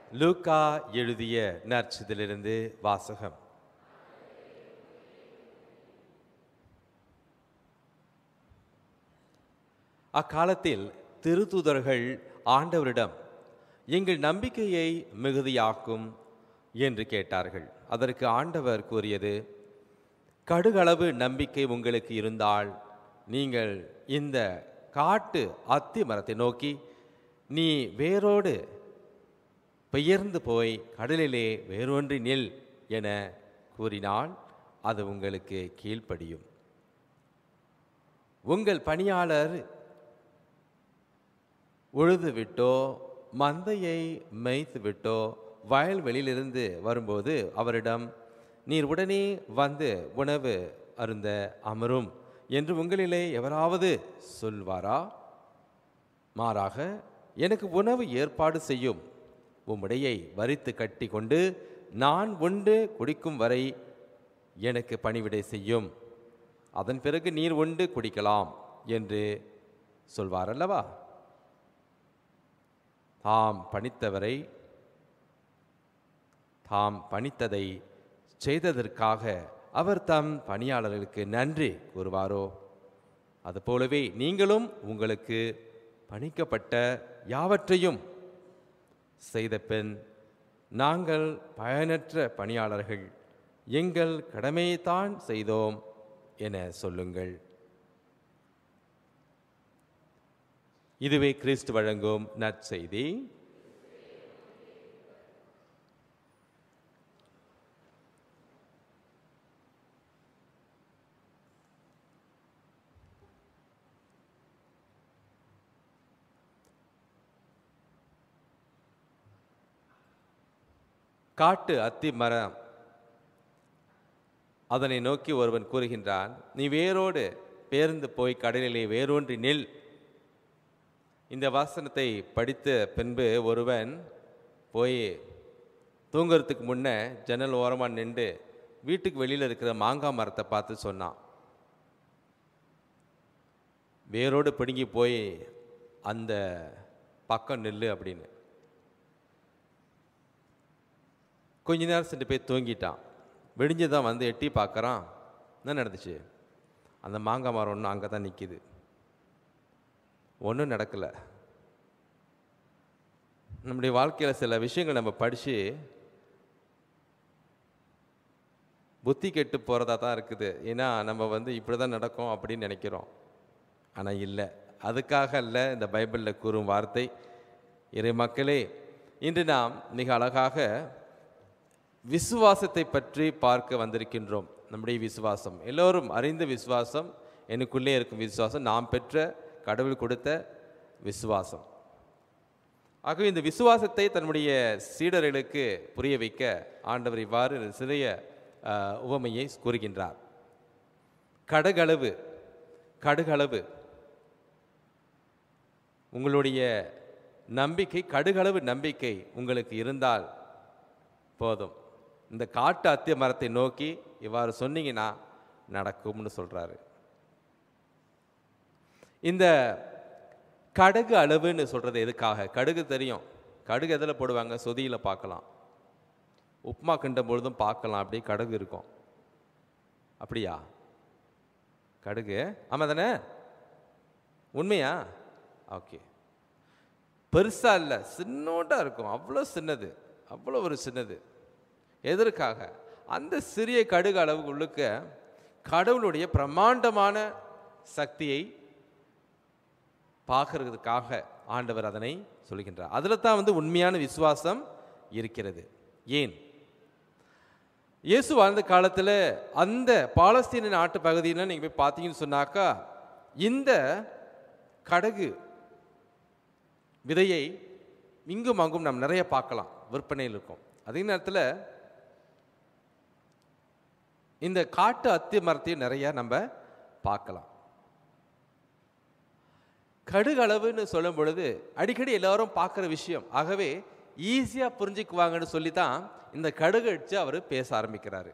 லூக்கா எழுதிய நற்சிதிலிருந்து வாசகம் அக்காலத்தில் திருத்தூதர்கள் ஆண்டவரிடம் எங்கள் நம்பிக்கையை மிகுதியாக்கும் என்று கேட்டார்கள் அதற்கு ஆண்டவர் கூறியது கடுகளவு நம்பிக்கை உங்களுக்கு இருந்தால் நீங்கள் இந்த காட்டு அத்தி மரத்தை நோக்கி நீ வேரோடு பெயர்ந்து போய் கடலிலே வேரூன்றி நில் என கூறினால் அது உங்களுக்கு கீழ்ப்படியும் உங்கள் பணியாளர் உழுது விட்டோ மந்தையை மேய்த்து விட்டோ வயல்வெளியிலிருந்து வரும்போது அவரிடம் நீர் உடனே வந்து உணவு அருந்த அமரும் என்று உங்களிலே எவராவது சொல்வாரா மாறாக எனக்கு உணவு ஏற்பாடு செய்யும் உம்முடையை வரித்து கட்டி கொண்டு நான் உண்டு குடிக்கும் வரை எனக்கு பணிவிடை செய்யும் அதன் பிறகு நீர் உண்டு குடிக்கலாம் என்று சொல்வார் அல்லவா தாம் பணித்தவரை தாம் பணித்ததை செய்ததற்காக அவர் தம் பணியாளர்களுக்கு நன்றி கூறுவாரோ அதுபோலவே நீங்களும் உங்களுக்கு பணிக்கப்பட்ட யாவற்றையும் செய்த பின் நாங்கள் பயனற்ற பணியாளர்கள் எங்கள் கடமையைத்தான் செய்தோம் என சொல்லுங்கள் இதுவே கிறிஸ்து வழங்கும் நற்செய்தி காட்டு அத்தி மரம் அதனை நோக்கி ஒருவன் கூறுகின்றான் நீ வேரோடு பேர்ந்து போய் கடலிலே வேரூன்றி நில் இந்த வாசனத்தை படித்த பின்பு ஒருவன் போய் தூங்குறதுக்கு முன்ன ஜன்னல் ஓரமாக நின்று வீட்டுக்கு வெளியில் இருக்கிற மாங்காய் மரத்தை பார்த்து சொன்னான் வேரோடு பிடுங்கி போய் அந்த பக்கம் நில்லு அப்படின்னு கொஞ்ச நேரம் சென்று போய் தூங்கிட்டான் விடிஞ்சு தான் வந்து எட்டி பார்க்குறான் என்ன நடந்துச்சு அந்த மாங்காய் மரம் ஒன்று அங்கே தான் நிற்கிது ஒன்றும் நடக்கலை நம்முடைய வாழ்க்கையில் சில விஷயங்கள் நம்ம படித்து புத்தி கெட்டு போகிறதா தான் இருக்குது ஏன்னா நம்ம வந்து இப்படி தான் நடக்கும் அப்படின்னு நினைக்கிறோம் ஆனால் இல்லை அதுக்காக அல்ல இந்த பைபிளில் கூறும் வார்த்தை இறை மக்களே இன்று நாம் மிக அழகாக விசுவாசத்தை பற்றி பார்க்க வந்திருக்கின்றோம் நம்முடைய விசுவாசம் எல்லோரும் அறிந்த விசுவாசம் எனக்குள்ளே இருக்கும் விசுவாசம் நாம் பெற்ற கடவுள் கொடுத்த விசுவாசம் ஆகவே இந்த விசுவாசத்தை தன்னுடைய சீடர்களுக்கு புரிய வைக்க ஆண்டவர் இவ்வாறு சிறிய அஹ், உவமையை கூறுகின்றார் கடுகளவு கடுகளவு உங்களுடைய நம்பிக்கை கடுகளவு நம்பிக்கை உங்களுக்கு இருந்தால் போதும் இந்த காட்டு அத்திய மரத்தை நோக்கி இவ்வாறு சொன்னீங்கன்னா நடக்கும்னு சொல்றாரு இந்த கடுகு அளவுன்னு சொல்றது எதுக்காக கடுகு தெரியும் கடுகு எதில் போடுவாங்க சொதியில் பார்க்கலாம் உப்புமா கிண்டும் பொழுதும் பார்க்கலாம் அப்படி கடுகு இருக்கும் அப்படியா கடுகு ஆமாம் தானே உண்மையா ஓகே பெருசா இல்லை சின்னோண்டா இருக்கும் அவ்வளோ சின்னது அவ்வளோ ஒரு சின்னது எதற்காக அந்த சிறிய கடுகு அளவு உள்ளுக்க கடவுளுடைய பிரம்மாண்டமான சக்தியை பார்க்கறதுக்காக ஆண்டவர் அதனை சொல்கின்றார் அதில் தான் வந்து உண்மையான விசுவாசம் இருக்கிறது ஏன் இயேசு வாழ்ந்த காலத்தில் அந்த பாலஸ்தீன நாட்டு பகுதியில் நீங்கள் போய் பார்த்தீங்கன்னு சொன்னாக்கா இந்த கடகு விதையை இங்கும் அங்கும் நாம் நிறைய பார்க்கலாம் விற்பனையில் இருக்கும் அதே நேரத்தில் இந்த காட்டு அத்தி மரத்தையும் நிறைய நம்ம பார்க்கலாம் கடுகளவுன்னு சொல்லும் பொழுது அடிக்கடி எல்லாரும் பார்க்குற விஷயம் ஆகவே ஈஸியாக புரிஞ்சுக்குவாங்கன்னு சொல்லி தான் இந்த கடுகு அடித்து அவர் பேச ஆரம்பிக்கிறாரு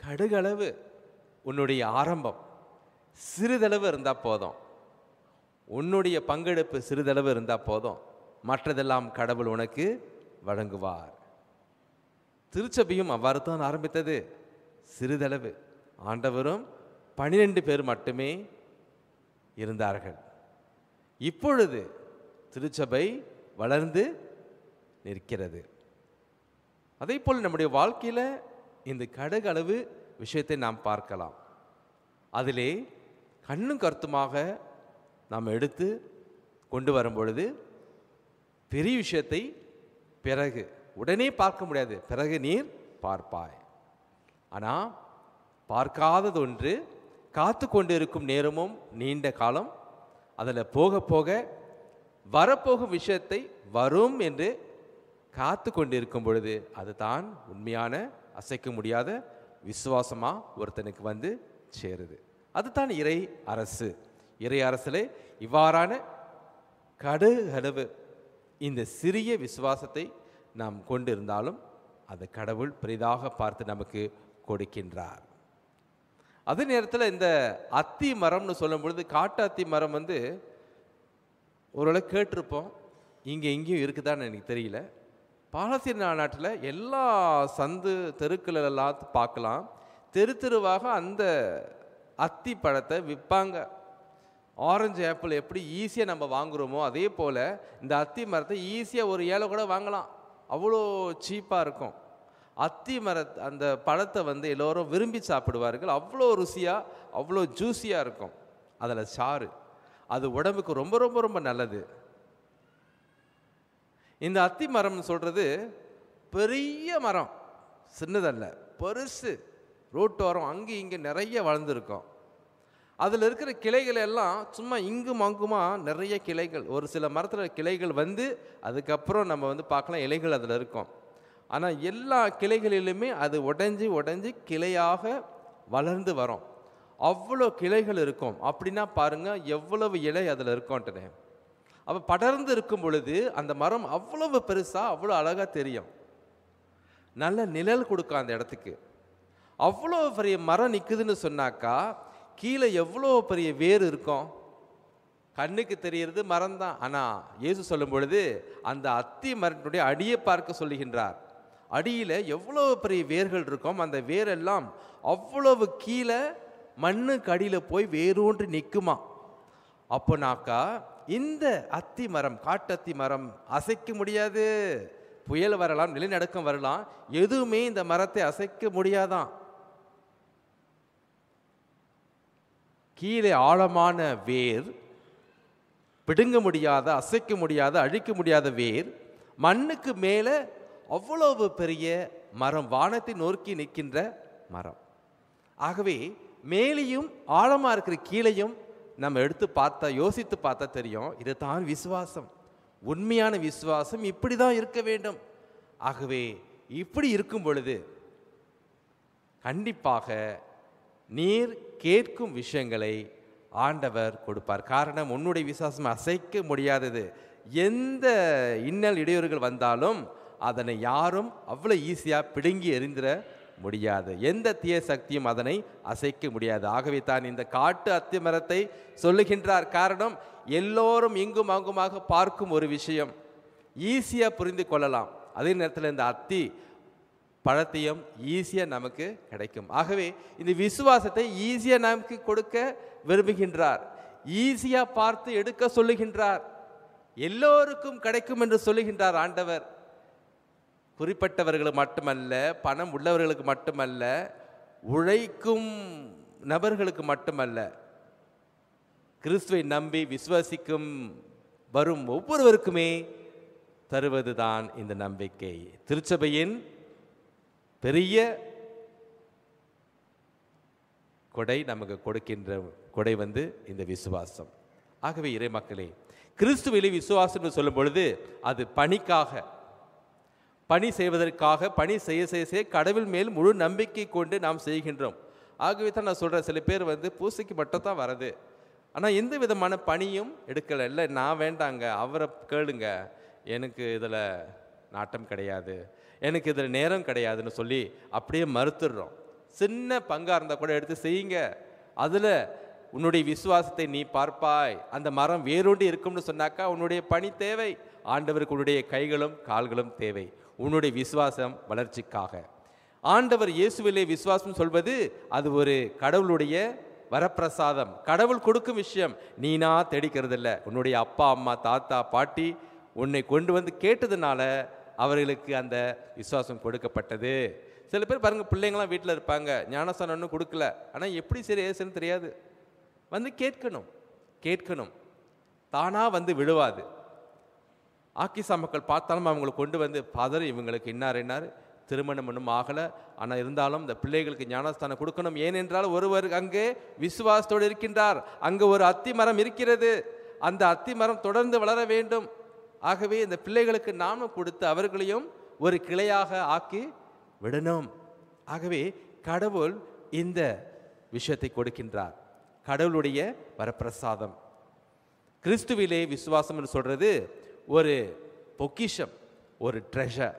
கடுகளவு உன்னுடைய ஆரம்பம் சிறிதளவு இருந்தால் போதும் உன்னுடைய பங்கெடுப்பு சிறிதளவு இருந்தால் போதும் மற்றதெல்லாம் கடவுள் உனக்கு வழங்குவார் திருச்சபையும் அவ்வாறு தான் ஆரம்பித்தது சிறிதளவு ஆண்டவரும் பனிரெண்டு பேர் மட்டுமே இருந்தார்கள் இப்பொழுது திருச்சபை வளர்ந்து நிற்கிறது அதே போல் நம்முடைய வாழ்க்கையில் இந்த கடகளவு விஷயத்தை நாம் பார்க்கலாம் அதிலே கண்ணும் கருத்துமாக நாம் எடுத்து கொண்டு வரும் பொழுது பெரிய விஷயத்தை பிறகு உடனே பார்க்க முடியாது பிறகு நீர் பார்ப்பாய் ஆனால் பார்க்காதது ஒன்று காத்து கொண்டு இருக்கும் நேரமும் நீண்ட காலம் அதில் போக போக வரப்போகும் விஷயத்தை வரும் என்று காத்து கொண்டு இருக்கும் பொழுது அதுதான் உண்மையான அசைக்க முடியாத விசுவாசமா ஒருத்தனுக்கு வந்து சேருது அதுதான் இறை அரசு இறை அரசிலே இவ்வாறான கடுகளவு இந்த சிறிய விசுவாசத்தை நாம் கொண்டிருந்தாலும் அதை கடவுள் பெரிதாக பார்த்து நமக்கு கொடுக்கின்றார் அதே நேரத்தில் இந்த அத்தி மரம்னு சொல்லும் பொழுது காட்டு அத்தி மரம் வந்து ஓரளவு கேட்டிருப்போம் இங்கே எங்கேயும் இருக்குதான்னு எனக்கு தெரியல பாலஸ்தீன நாட்டில் எல்லா சந்து தெருக்கள் எல்லாம் பார்க்கலாம் தெரு தெருவாக அந்த அத்தி பழத்தை விற்பாங்க ஆரஞ்சு ஆப்பிள் எப்படி ஈஸியாக நம்ம வாங்குறோமோ அதே போல் இந்த அத்தி மரத்தை ஈஸியாக ஒரு ஏழை கூட வாங்கலாம் அவ்வளோ சீப்பாக இருக்கும் அத்தி மர அந்த பழத்தை வந்து எல்லோரும் விரும்பி சாப்பிடுவார்கள் அவ்வளோ ருசியாக அவ்வளோ ஜூஸியாக இருக்கும் அதில் சாறு அது உடம்புக்கு ரொம்ப ரொம்ப ரொம்ப நல்லது இந்த அத்தி மரம்னு சொல்கிறது பெரிய மரம் சின்னதல்ல பெருசு ரோட்டோரம் அங்கே இங்கே நிறைய வளர்ந்துருக்கும் அதில் இருக்கிற கிளைகள் எல்லாம் சும்மா இங்கும் அங்குமா நிறைய கிளைகள் ஒரு சில மரத்தில் கிளைகள் வந்து அதுக்கப்புறம் நம்ம வந்து பார்க்கலாம் இலைகள் அதில் இருக்கும் ஆனால் எல்லா கிளைகளிலுமே அது உடைஞ்சி உடைஞ்சி கிளையாக வளர்ந்து வரும் அவ்வளோ கிளைகள் இருக்கும் அப்படின்னா பாருங்க எவ்வளவு இலை அதில் இருக்கும்ட்டுனே அப்போ படர்ந்து இருக்கும் பொழுது அந்த மரம் அவ்வளவு பெருசாக அவ்வளோ அழகாக தெரியும் நல்ல நிழல் கொடுக்கும் அந்த இடத்துக்கு அவ்வளோ பெரிய மரம் நிற்குதுன்னு சொன்னாக்கா கீழே எவ்வளோ பெரிய வேர் இருக்கும் கண்ணுக்கு தெரியறது மரம் தான் ஆனால் இயேசு சொல்லும் பொழுது அந்த அத்தி மரத்தினுடைய அடியை பார்க்க சொல்லுகின்றார் அடியில் எவ்வளோ பெரிய வேர்கள் இருக்கும் அந்த வேரெல்லாம் அவ்வளவு கீழே மண்ணுக்கு அடியில் போய் வேரூன்றி நிற்குமா அப்போனாக்கா இந்த அத்தி மரம் காட்டத்தி மரம் அசைக்க முடியாது புயல் வரலாம் நிலநடுக்கம் வரலாம் எதுவுமே இந்த மரத்தை அசைக்க முடியாதான் கீழே ஆழமான வேர் பிடுங்க முடியாத அசைக்க முடியாத அழிக்க முடியாத வேர் மண்ணுக்கு மேலே அவ்வளவு பெரிய மரம் வானத்தை நோக்கி நிற்கின்ற மரம் ஆகவே மேலேயும் ஆழமாக இருக்கிற கீழையும் நம்ம எடுத்து பார்த்தா யோசித்து பார்த்தா தெரியும் இதுதான் விசுவாசம் உண்மையான விசுவாசம் இப்படி தான் இருக்க வேண்டும் ஆகவே இப்படி இருக்கும் பொழுது கண்டிப்பாக நீர் கேட்கும் விஷயங்களை ஆண்டவர் கொடுப்பார் காரணம் உன்னுடைய விசுவாசம் அசைக்க முடியாதது எந்த இன்னல் இடையூறுகள் வந்தாலும் அதனை யாரும் அவ்வளோ ஈஸியாக பிடுங்கி எறிந்திட முடியாது எந்த தீய சக்தியும் அதனை அசைக்க முடியாது ஆகவே தான் இந்த காட்டு அத்தி மரத்தை சொல்லுகின்றார் காரணம் எல்லோரும் இங்கும் அங்குமாக பார்க்கும் ஒரு விஷயம் ஈஸியாக புரிந்து கொள்ளலாம் அதே நேரத்தில் இந்த அத்தி பழத்தையும் ஈஸியாக நமக்கு கிடைக்கும் ஆகவே இந்த விசுவாசத்தை ஈஸியாக நமக்கு கொடுக்க விரும்புகின்றார் ஈஸியாக பார்த்து எடுக்க சொல்லுகின்றார் எல்லோருக்கும் கிடைக்கும் என்று சொல்லுகின்றார் ஆண்டவர் குறிப்பிட்டவர்களுக்கு மட்டுமல்ல பணம் உள்ளவர்களுக்கு மட்டுமல்ல உழைக்கும் நபர்களுக்கு மட்டுமல்ல கிறிஸ்துவை நம்பி விசுவாசிக்கும் வரும் ஒவ்வொருவருக்குமே தருவதுதான் இந்த நம்பிக்கை திருச்சபையின் பெரிய கொடை நமக்கு கொடுக்கின்ற கொடை வந்து இந்த விசுவாசம் ஆகவே இறை மக்களே கிறிஸ்துவிலே விசுவாசம் என்று சொல்லும் பொழுது அது பணிக்காக பணி செய்வதற்காக பணி செய்ய செய்ய செய்ய கடவுள் மேல் முழு நம்பிக்கை கொண்டு நாம் செய்கின்றோம் ஆகவே தான் நான் சொல்கிறேன் சில பேர் வந்து பூசைக்கு மட்டும் தான் வரது ஆனால் எந்த விதமான பணியும் எடுக்கலை இல்லை நான் வேண்டாங்க அவரை கேளுங்க எனக்கு இதில் நாட்டம் கிடையாது எனக்கு இதில் நேரம் கிடையாதுன்னு சொல்லி அப்படியே மறுத்துடுறோம் சின்ன பங்காக இருந்தால் கூட எடுத்து செய்யுங்க அதில் உன்னுடைய விசுவாசத்தை நீ பார்ப்பாய் அந்த மரம் வேரூண்டி இருக்கும்னு சொன்னாக்கா உன்னுடைய பணி தேவை ஆண்டவருக்கு உன்னுடைய கைகளும் கால்களும் தேவை உன்னுடைய விசுவாசம் வளர்ச்சிக்காக ஆண்டவர் இயேசுவிலே விசுவாசம் சொல்வது அது ஒரு கடவுளுடைய வரப்பிரசாதம் கடவுள் கொடுக்கும் விஷயம் நீனா தேடிக்கிறது இல்ல உன்னுடைய அப்பா அம்மா தாத்தா பாட்டி உன்னை கொண்டு வந்து கேட்டதுனால அவர்களுக்கு அந்த விசுவாசம் கொடுக்கப்பட்டது சில பேர் பாருங்க பிள்ளைங்களாம் வீட்டில் இருப்பாங்க ஞானஸ்தானம் ஒன்றும் கொடுக்கல ஆனால் எப்படி சரி ஏசுன்னு தெரியாது வந்து கேட்கணும் கேட்கணும் தானா வந்து விழுவாது ஆக்கிசா மக்கள் பார்த்தாலும் அவங்களை கொண்டு வந்து ஃபாதர் இவங்களுக்கு இன்னார் இன்னார் திருமணம் ஒன்றும் ஆகலை ஆனால் இருந்தாலும் இந்த பிள்ளைகளுக்கு ஞானஸ்தானம் கொடுக்கணும் ஏனென்றால் ஒருவர் அங்கே விசுவாசத்தோடு இருக்கின்றார் அங்கே ஒரு அத்தி மரம் இருக்கிறது அந்த அத்தி மரம் தொடர்ந்து வளர வேண்டும் ஆகவே இந்த பிள்ளைகளுக்கு நாமம் கொடுத்து அவர்களையும் ஒரு கிளையாக ஆக்கி விடணும் ஆகவே கடவுள் இந்த விஷயத்தை கொடுக்கின்றார் கடவுளுடைய வரப்பிரசாதம் கிறிஸ்துவிலே விசுவாசம் என்று சொல்றது ஒரு பொக்கிஷம் ஒரு ட்ரெஷர்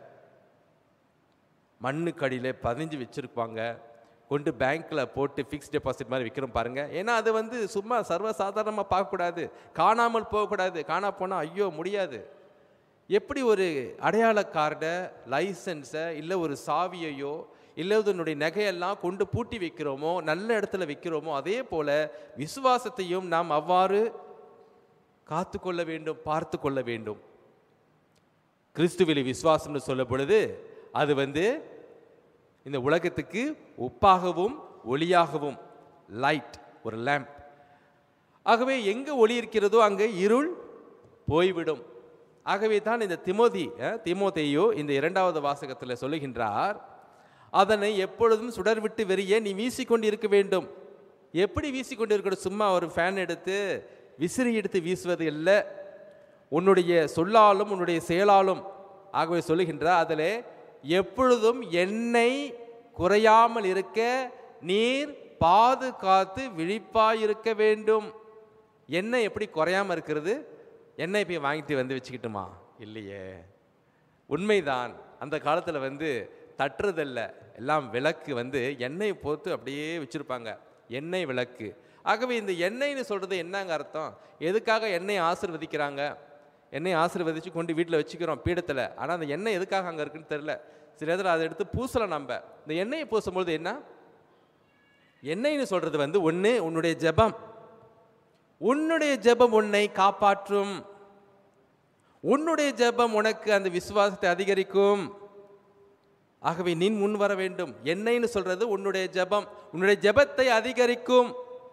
மண்ணுக்கடியில் பதிஞ்சு வச்சுருப்பாங்க கொண்டு பேங்க்கில் போட்டு ஃபிக்ஸ் டெபாசிட் மாதிரி விற்கிறோம் பாருங்கள் ஏன்னா அது வந்து சும்மா சர்வசாதாரணமாக பார்க்கக்கூடாது காணாமல் போகக்கூடாது காணா போனால் ஐயோ முடியாது எப்படி ஒரு அடையாள கார்டை லைசன்ஸை இல்லை ஒரு சாவியையோ இல்லை இதனுடைய நகையெல்லாம் கொண்டு பூட்டி வைக்கிறோமோ நல்ல இடத்துல வைக்கிறோமோ அதே போல் விசுவாசத்தையும் நாம் அவ்வாறு காத்து கொள்ள வேண்டும் பார்த்து கொள்ள வேண்டும் கிறிஸ்துவிலே விசுவாசம்னு சொல்லும் பொழுது அது வந்து இந்த உலகத்துக்கு உப்பாகவும் ஒளியாகவும் லைட் ஒரு லேம்ப் ஆகவே எங்கே ஒளி இருக்கிறதோ அங்கே இருள் போய்விடும் ஆகவே தான் இந்த திமோதி அஹ், திமோத்தேயு இந்த இரண்டாவது வாசகத்தில் சொல்லுகின்றார் அதனை எப்பொழுதும் சுடர் விட்டு வெறிய நீ வீசிக்கொண்டு இருக்க வேண்டும் எப்படி வீசிக்கொண்டு இருக்கணும் சும்மா ஒரு ஃபேன் எடுத்து விசிறி எடுத்து வீசுவது இல்லை உன்னுடைய சொல்லாலும் உன்னுடைய செயலாலும் ஆகவே சொல்லுகின்றார் அதில் எப்பொழுதும் எண்ணெய் குறையாமல் இருக்க நீர் பாதுகாத்து விழிப்பாயிருக்க வேண்டும் எண்ணெய் எப்படி குறையாம இருக்கிறது எண்ணெய் போய் வாங்கிட்டு வந்து வச்சுக்கிட்டுமா இல்லையே உண்மைதான் அந்த காலத்தில் வந்து தட்டுறதில்ல எல்லாம் விளக்கு வந்து எண்ணெய் போட்டு அப்படியே வச்சுருப்பாங்க எண்ணெய் விளக்கு ஆகவே இந்த எண்ணெய்னு சொல்கிறது என்னங்க அர்த்தம் எதுக்காக எண்ணெய் ஆசிர்வதிக்கிறாங்க எண்ணெய் ஆசீர்வதிச்சு கொண்டு வீட்டில் வச்சுக்கிறோம் பீடத்தில் ஆனால் அந்த எண்ணெய் எதுக்காக அங்கே இருக்குன்னு தெரில சில இடத்துல அதை எடுத்து பூசலாம் நம்ம இந்த எண்ணெயை பூசும்பொழுது என்ன எண்ணெய்னு சொல்கிறது வந்து ஒன்று உன்னுடைய ஜெபம் உன்னுடைய ஜெபம் உன்னை காப்பாற்றும் உன்னுடைய ஜெபம் உனக்கு அந்த விசுவாசத்தை அதிகரிக்கும் ஆகவே நீ முன் வர வேண்டும் எண்ணெய்னு சொல்றது உன்னுடைய ஜெபம் உன்னுடைய ஜெபத்தை அதிகரிக்கும்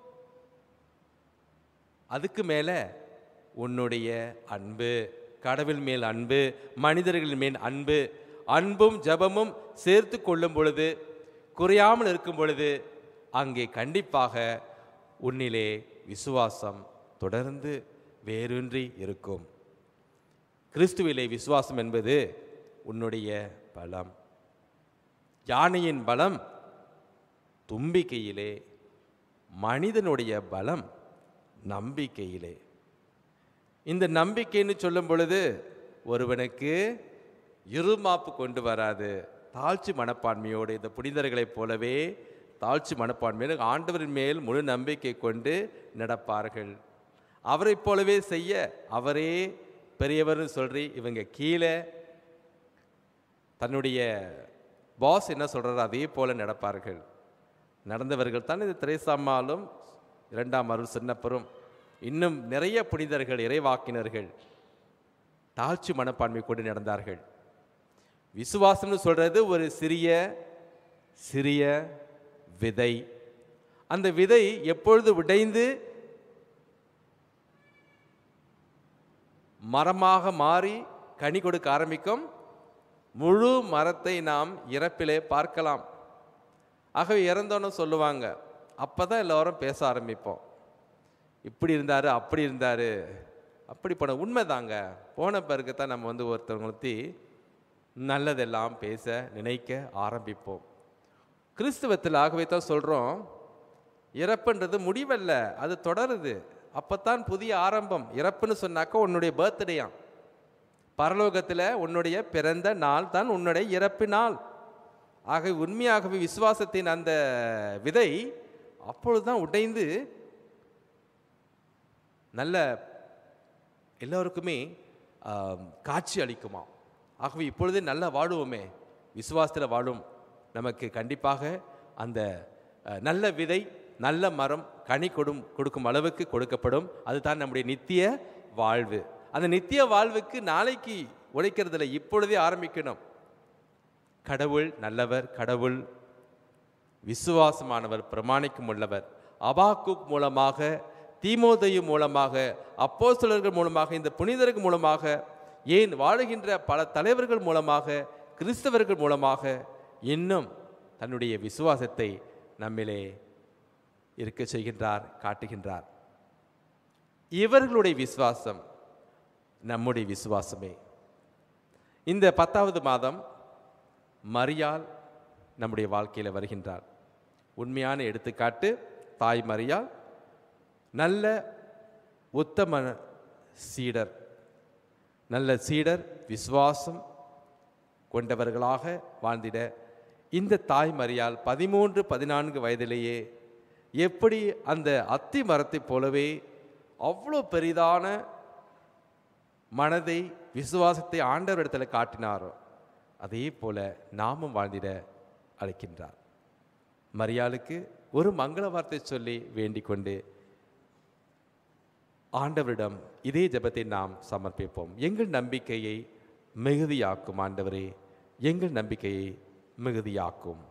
அதுக்கு மேலே உன்னுடைய அன்பு கடவுள் மேல் அன்பு மனிதர்கள் மேல் அன்பு அன்பும் ஜெபமும் சேர்த்து கொள்ளும் பொழுது குறையாமல் இருக்கும் பொழுது அங்கே கண்டிப்பாக உன்னிலே விசுவாசம் தொடர்ந்து வேரூன்றி இருக்கும் கிறிஸ்துவிலே விசுவாசம் என்பது உன்னுடைய பலம் யானையின் பலம் தும்பிக்கையிலே மனிதனுடைய பலம் நம்பிக்கையிலே இந்த நம்பிக்கைன்னு சொல்லும் பொழுது ஒருவனுக்கு இருமாப்பு கொண்டு வராது தாழ்ச்சி மனப்பான்மையோடு இந்த புனிதர்களைப் போலவே தாழ்ச்சி மனப்பான்மையோடு ஆண்டவரின் மேல் முழு நம்பிக்கை கொண்டு நடப்பார்கள் அவரைப் போலவே செய்ய அவரே பெரியவர்னு சொல்றி இவங்க கீழே தன்னுடைய பாஸ் என்ன சொல்றாரோ அதே போல நடப்பார்கள் நடந்தவர்கள் தான் இது திரேசாம்மாலும் இரண்டாம் அருள் சின்னப்பரும் இன்னும் நிறைய புனிதர்கள் இறைவாக்கினர்கள் தாழ்ச்சி மனப்பான்மை கொண்டு நடந்தார்கள் விசுவாசம்னு சொல்றது ஒரு சிறிய சிறிய விதை அந்த விதை எப்பொழுது உடைந்து மரமாக மாறி கனி கொடுக்க ஆரம்பிக்கும் முழு மரத்தை நாம் இறப்பிலே பார்க்கலாம் ஆகவே இறந்தோன்னு சொல்லுவாங்க அப்போ தான் எல்லோரும் பேச ஆரம்பிப்போம் இப்படி இருந்தார் அப்படி இருந்தார் அப்படி போன உண்மைதாங்க போன பிறகு தான் நம்ம வந்து ஒருத்தவங்களை நல்லதெல்லாம் பேச நினைக்க ஆரம்பிப்போம் கிறிஸ்துவத்தில் ஆகவே தான் சொல்கிறோம் இறப்புன்றது முடிவல்ல அது தொடருது அப்போத்தான் புதிய ஆரம்பம் இறப்புன்னு சொன்னாக்கா உன்னுடைய பர்த்டேயாம் பரலோகத்தில் உன்னுடைய பிறந்த நாள் தான் உன்னுடைய இறப்பு நாள் ஆக உண்மையாகவே விசுவாசத்தின் அந்த விதை அப்பொழுதுதான் உடைந்து நல்ல எல்லோருக்குமே ஆம், காட்சி அளிக்குமா ஆகவே இப்பொழுதே நல்லா வாழுவோமே விசுவாசத்தில் வாழும் நமக்கு கண்டிப்பாக அந்த அஹ், நல்ல விதை நல்ல மரம் கனி கொடும் கொடுக்கும் அளவுக்கு கொடுக்கப்படும் அதுதான் நம்முடைய நித்திய வாழ்வு அந்த நித்திய வாழ்வுக்கு நாளைக்கு உழைக்கிறதுல இப்பொழுதே ஆரம்பிக்கணும் கடவுள் நல்லவர் கடவுள் விசுவாசமானவர் பிரமாணிக்கும் உள்ளவர் அபாக்குக் மூலமாக தீமோதேயு மூலமாக அப்போஸ்தலர்கள் மூலமாக இந்த புனிதர்கள் மூலமாக ஏன் வாழுகின்ற பல தலைவர்கள் மூலமாக கிறிஸ்தவர்கள் மூலமாக இன்னும் தன்னுடைய விசுவாசத்தை நம்மிலே இருக்க செய்கின்றார் காட்டுகின்றார் இவர்களுடைய விசுவாசம் நம்முடைய விசுவாசமே இந்த பத்தாவது மாதம் மரியாள் நம்முடைய வாழ்க்கையில் வருகின்றார் உண்மையான எடுத்துக்காட்டு தாய் மரியாள் நல்ல உத்தம சீடர் நல்ல சீடர் விசுவாசம் கொண்டவர்களாக வாழ்ந்திட இந்த தாய் மரியாள் பதிமூன்று பதினான்கு வயதிலேயே எப்படி அந்த அத்தி மரத்தைப் போலவே அவ்வளோ பெரிதான மனதை விசுவாசத்தை ஆண்டவரிடத்தில் காட்டினாரோ அதே போல நாமும் வாழ்ந்திட அழைக்கின்றார் மரியாளுக்கு ஒரு மங்கள வார்த்தை சொல்லி வேண்டிக் கொண்டு ஆண்டவரிடம் இதே ஜெபத்தை நாம் சமர்ப்பிப்போம் எங்கள் நம்பிக்கையை மிகுதியாக்கும் ஆண்டவரே எங்கள் நம்பிக்கையை மிகுதியாக்கும்